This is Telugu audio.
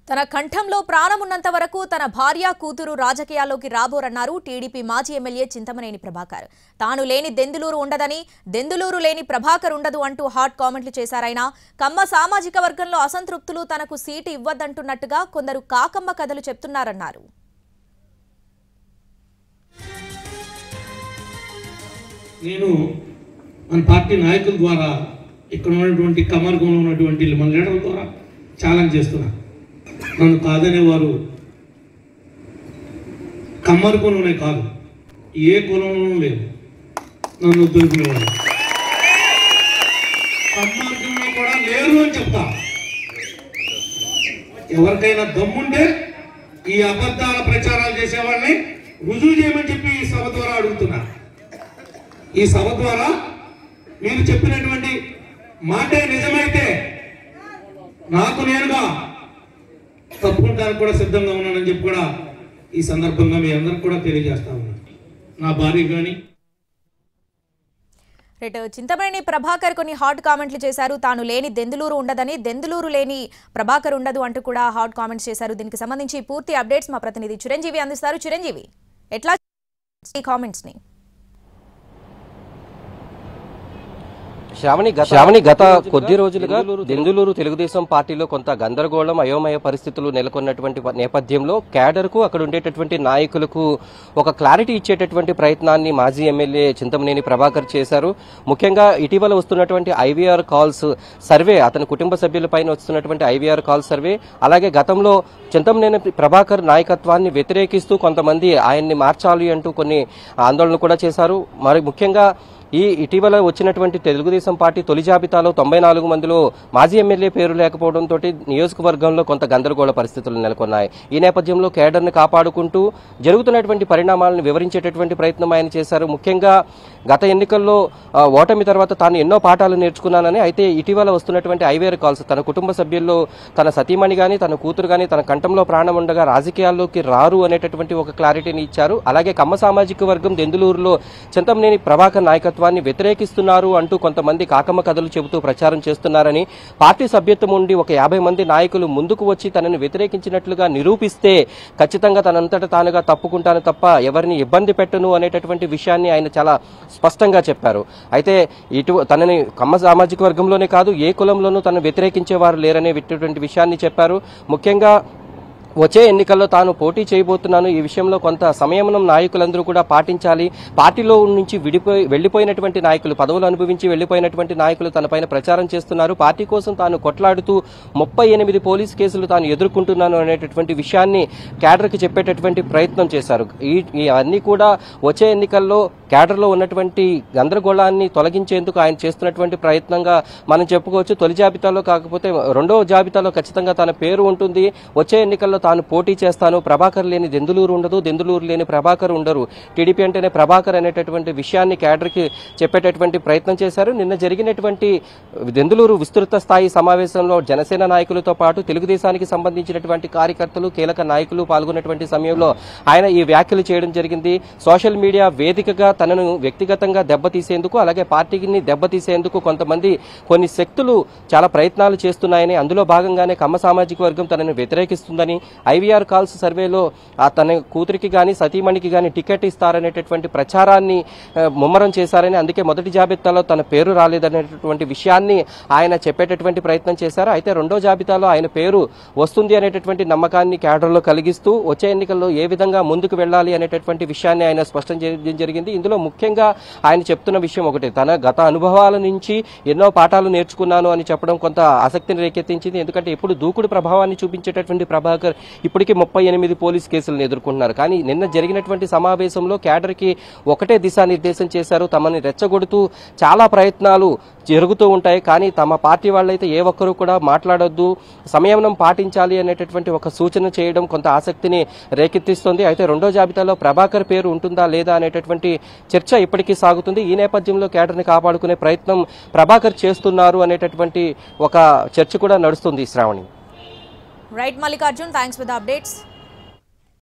తన కంఠంలో ప్రాణమున్నంత వరకు తన భార్య కూతురు రాజకీయాల్లోకి రాబోరన్నారు టీడీపీ మాజీ ఎమ్మెల్యే చింతమనేని ప్రభాకర్ తాను లేని దెందులూరు ఉండదని దెందులూరు లేని ప్రభాకర్ ఉండదు అంటూ హాట్ కామెంట్లు చేశారాయన కమ్మ సామాజిక వర్గంలో అసంతృప్తులు తనకు సీటు ఇవ్వద్దంటున్నట్టుగా కొందరు కాకమ్మ కథలు చెప్తున్నారన్నారు నేను మన పార్టీ నాయకుల ద్వారా ఇక్కడ ఉన్నటువంటి కమర్గంలో ఉన్నటువంటి మన లీడర్ల ద్వారా ఛాలెంజ్ చేస్తున్నా నన్ను కాదనేవారు కమ్మరి కులంలోనే కాదు ఏ కులంలోనూ లేదు నన్ను దొరికినవాడు కమ్మర్గంలో కూడా లేరు అని చెప్తా ఎవరికైనా దమ్ముంటే ఈ అబద్ధాల ప్రచారాలు చేసేవాళ్ళని రుజువు చేయమని చెప్పి ఈ సభ ద్వారా అడుగుతున్నా ఈ సభ ద్వారా మీరు చెప్పినటువంటి మాటే నిజమైతే నాకు నేనుగా తప్పుకుంటానికి కూడా సిద్ధంగా ఉన్నానని చెప్పి కూడా ఈ సందర్భంగా మీ అందరికి కూడా తెలియజేస్తా ఉన్నాను నా భార్య కానీ రేటు చింతమనేని ప్రభాకర్ కొన్ని హాట్ కామెంట్లు చేశారు తాను లేని దెందులూరు ఉండదని దెందులూరు లేని ప్రభాకర్ ఉండదు అంటూ కూడా హాట్ కామెంట్స్ చేశారు దీనికి సంబంధించి పూర్తి అప్డేట్స్ మా ప్రతినిధి చిరంజీవి అందిస్తారు చిరంజీవి ఎట్లా ఈ కామెంట్స్ ని శ్రావణి గత శ్రావణి గత కొద్ది రోజులుగా దెందులూరు తెలుగుదేశం పార్టీలో కొంత గందరగోళం అయోమయ పరిస్థితులు నెలకొన్నటువంటి నేపథ్యంలో క్యాడర్ కు అక్కడ ఉండేటటువంటి నాయకులకు ఒక క్లారిటీ ఇచ్చేటటువంటి ప్రయత్నాన్ని మాజీ ఎమ్మెల్యే చింతమనేని ప్రభాకర్ చేశారు ముఖ్యంగా ఇటీవల వస్తున్నటువంటి ఐవీఆర్ కాల్స్ సర్వే అతని కుటుంబ సభ్యులపైన వస్తున్నటువంటి ఐవీఆర్ కాల్ సర్వే అలాగే గతంలో చింతమనేని ప్రభాకర్ నాయకత్వాన్ని వ్యతిరేకిస్తూ కొంతమంది ఆయన్ని మార్చాలి అంటూ కొన్ని ఆందోళనలు కూడా చేశారు మరి ముఖ్యంగా ఈ ఇటీవల వచ్చినటువంటి తెలుగుదేశం పార్టీ తొలి జాబితాలో తొంభై నాలుగు మందిలో మాజీ ఎమ్మెల్యే పేరు లేకపోవడంతో నియోజకవర్గంలో కొంత గందరగోళ పరిస్థితులు నెలకొన్నాయి ఈ నేపథ్యంలో కేడర్ని కాపాడుకుంటూ జరుగుతున్నటువంటి పరిణామాలను వివరించేటటువంటి ప్రయత్నం ఆయన చేశారు ముఖ్యంగా గత ఎన్నికల్లో ఆ, ఓటమి తర్వాత తాను ఎన్నో పాఠాలు నేర్చుకున్నానని అయితే ఇటీవల వస్తున్నటువంటి ఐవేర్ కాల్స్ తన కుటుంబ సభ్యుల్లో తన సతీమణి గాని తన కూతురు గాని తన కంఠంలో ప్రాణం ఉండగా రాజకీయాల్లోకి రారు అనేటటువంటి ఒక క్లారిటీని ఇచ్చారు అలాగే కమ్మ సామాజిక వర్గం దెందులూరులో చింతమనేని ప్రభాకర్ నాయకత్వాన్ని వ్యతిరేకిస్తున్నారు అంటూ కొంతమంది కాకమ్మ కథలు చెబుతూ ప్రచారం చేస్తున్నారని పార్టీ సభ్యత్వం ఉండి ఒక యాభై మంది నాయకులు ముందుకు వచ్చి తనని వ్యతిరేకించినట్లుగా నిరూపిస్తే ఖచ్చితంగా తనంతట తానుగా తప్పుకుంటాను తప్ప ఎవరిని ఇబ్బంది పెట్టను అనేటటువంటి విషయాన్ని ఆయన చాలా స్పష్టంగా చెప్పారు అయితే ఇటు తనని కమ్మ సామాజిక వర్గంలోనే కాదు ఏ కులంలోనూ తను వ్యతిరేకించేవారు లేరనేటువంటి విషయాన్ని చెప్పారు ముఖ్యంగా వచ్చే ఎన్నికల్లో తాను పోటీ చేయబోతున్నాను ఈ విషయంలో కొంత సంయమనం నాయకులందరూ కూడా పాటించాలి పార్టీలో నుంచి విడిపోయి వెళ్లిపోయినటువంటి నాయకులు పదవులు అనుభవించి వెళ్లిపోయినటువంటి నాయకులు తనపైన ప్రచారం చేస్తున్నారు పార్టీ కోసం తాను కొట్లాడుతూ ముప్పై ఎనిమిది పోలీస్ కేసులు తాను ఎదుర్కొంటున్నాను అనేటటువంటి విషయాన్ని క్యాడర్కి చెప్పేటటువంటి ప్రయత్నం చేశారు ఈ ఈ అన్ని కూడా వచ్చే ఎన్నికల్లో క్యాడర్లో ఉన్నటువంటి గందరగోళాన్ని తొలగించేందుకు ఆయన చేస్తున్నటువంటి ప్రయత్నంగా మనం చెప్పుకోవచ్చు తొలి జాబితాలో కాకపోతే రెండో జాబితాలో ఖచ్చితంగా తన పేరు ఉంటుంది వచ్చే ఎన్నికల్లో తాను పోటీ చేస్తాను ప్రభాకర్ లేని దెందులూరు ఉండదు దెందులూరు లేని ప్రభాకర్ ఉండరు టీడీపీ అంటేనే ప్రభాకర్ అనేటటువంటి విషయాన్ని క్యాడర్కి చెప్పేటటువంటి ప్రయత్నం చేశారు నిన్న జరిగినటువంటి దెందులూరు విస్తృత స్థాయి సమావేశంలో జనసేన నాయకులతో పాటు తెలుగుదేశానికి సంబంధించినటువంటి కార్యకర్తలు కీలక నాయకులు పాల్గొన్నటువంటి సమయంలో ఆయన ఈ వ్యాఖ్యలు చేయడం జరిగింది సోషల్ మీడియా వేదికగా తనను వ్యక్తిగతంగా దెబ్బతీసేందుకు అలాగే పార్టీని దెబ్బతీసేందుకు కొంతమంది కొన్ని శక్తులు చాలా ప్రయత్నాలు చేస్తున్నాయని అందులో భాగంగానే కమ్మ సామాజిక వర్గం తనను వ్యతిరేకిస్తుందని ఐవీఆర్ కాల్స్ సర్వేలో ఆ తన కూతురికి గాని సతీమణికి గాని టికెట్ ఇస్తారనేటటువంటి ప్రచారాన్ని ఆ, ముమ్మరం చేశారని అందుకే మొదటి జాబితాలో తన పేరు రాలేదనేటటువంటి విషయాన్ని ఆయన చెప్పేటటువంటి ప్రయత్నం చేశారు అయితే రెండో జాబితాలో ఆయన పేరు వస్తుంది అనేటటువంటి నమ్మకాన్ని క్యాడర్లో కలిగిస్తూ వచ్చే ఎన్నికల్లో ఏ విధంగా ముందుకు వెళ్ళాలి అనేటటువంటి విషయాన్ని ఆయన స్పష్టం చేయడం జరిగింది ఇందులో ముఖ్యంగా ఆయన చెప్తున్న విషయం ఒకటి తన గత అనుభవాల నుంచి ఎన్నో పాఠాలు నేర్చుకున్నాను అని చెప్పడం కొంత ఆసక్తిని రేకెత్తించింది ఎందుకంటే ఇప్పుడు దూకుడు ప్రభావాన్ని చూపించేటటువంటి ప్రభాకర్ ఇప్పటికీ ముప్పై ఎనిమిది పోలీస్ కేసులను ఎదుర్కొంటున్నారు కానీ నిన్న జరిగినటువంటి సమావేశంలో క్యాడర్కి ఒకటే దిశానిర్దేశం చేశారు తమని రెచ్చగొడుతూ చాలా ప్రయత్నాలు జరుగుతూ ఉంటాయి కానీ తమ పార్టీ వాళ్ళైతే ఏ ఒక్కరూ కూడా మాట్లాడొద్దు సంయమనం పాటించాలి అనేటటువంటి ఒక సూచన చేయడం కొంత ఆసక్తిని రేకెత్తిస్తుంది అయితే రెండో జాబితాలో ప్రభాకర్ పేరు ఉంటుందా లేదా అనేటటువంటి చర్చ ఇప్పటికీ సాగుతుంది ఈ నేపథ్యంలో కేడర్ని కాపాడుకునే ప్రయత్నం ప్రభాకర్ చేస్తున్నారు అనేటటువంటి ఒక చర్చ కూడా నడుస్తుంది Sravani right Mallikarjun thanks for the updates